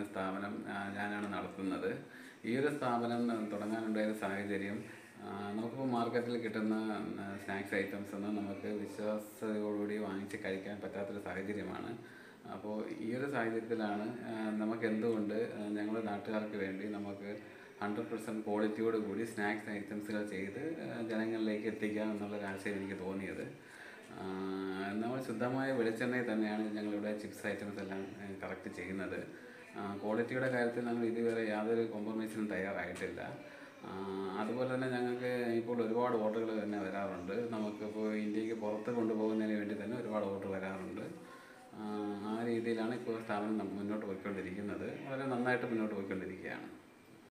സ്ഥാപനം ആ, ഞാനാണ് നടത്തുന്നത് ഈ ഒരു സ്ഥാപനം തുടങ്ങാനുണ്ടായ ഒരു സാഹചര്യം ആ, നമുക്കിപ്പോൾ മാർക്കറ്റിൽ കിട്ടുന്ന സ്നാക്സ് ഐറ്റംസ് ഒന്നും നമുക്ക് വിശ്വാസതയോടുകൂടി വാങ്ങിച്ച് കഴിക്കാൻ പറ്റാത്തൊരു സാഹചര്യമാണ് അപ്പോൾ ഈ ഒരു സാഹചര്യത്തിലാണ് ആ, നമുക്ക് എന്തുകൊണ്ട് ഞങ്ങൾ നാട്ടുകാർക്ക് വേണ്ടി നമുക്ക് ഹൺഡ്രഡ് പെർസെൻറ്റ് ക്വാളിറ്റിയോട് കൂടി സ്നാക്സ് ഐറ്റംസുകൾ ചെയ്ത് ആ, ജനങ്ങളിലേക്ക് എത്തിക്കാം എന്നുള്ളൊരു ആശയം എനിക്ക് തോന്നിയത് ആ, നമ്മൾ ശുദ്ധമായ വെളിച്ചെണ്ണയിൽ തന്നെയാണ് ഞങ്ങളിവിടെ ചിപ്സ് ഐറ്റംസ് എല്ലാം കറക്റ്റ് ചെയ്യുന്നത് ആ, ക്വാളിറ്റിയുടെ കാര്യത്തിൽ ഞങ്ങൾ ഇതുവരെ യാതൊരു കോംപ്രമൈസിനും തയ്യാറായിട്ടില്ല ആ, അതുപോലെ തന്നെ ഞങ്ങൾക്ക് ഇപ്പോൾ ഒരുപാട് ഓർഡറുകൾ തന്നെ വരാറുണ്ട് നമുക്കിപ്പോൾ ഇന്ത്യക്ക് പുറത്ത് കൊണ്ടുപോകുന്നതിന് വേണ്ടി തന്നെ ഒരുപാട് ഓർഡർ വരാറുണ്ട് ആ, ആ രീതിയിലാണ് ഇപ്പോൾ സ്ഥാപനം നം- മുന്നോട്ട് പോയിക്കൊണ്ടിരിക്കുന്നത് വളരെ നന്നായിട്ട് മുന്നോട്ട് പോയിക്കൊണ്ടിരിക്കുകയാണ്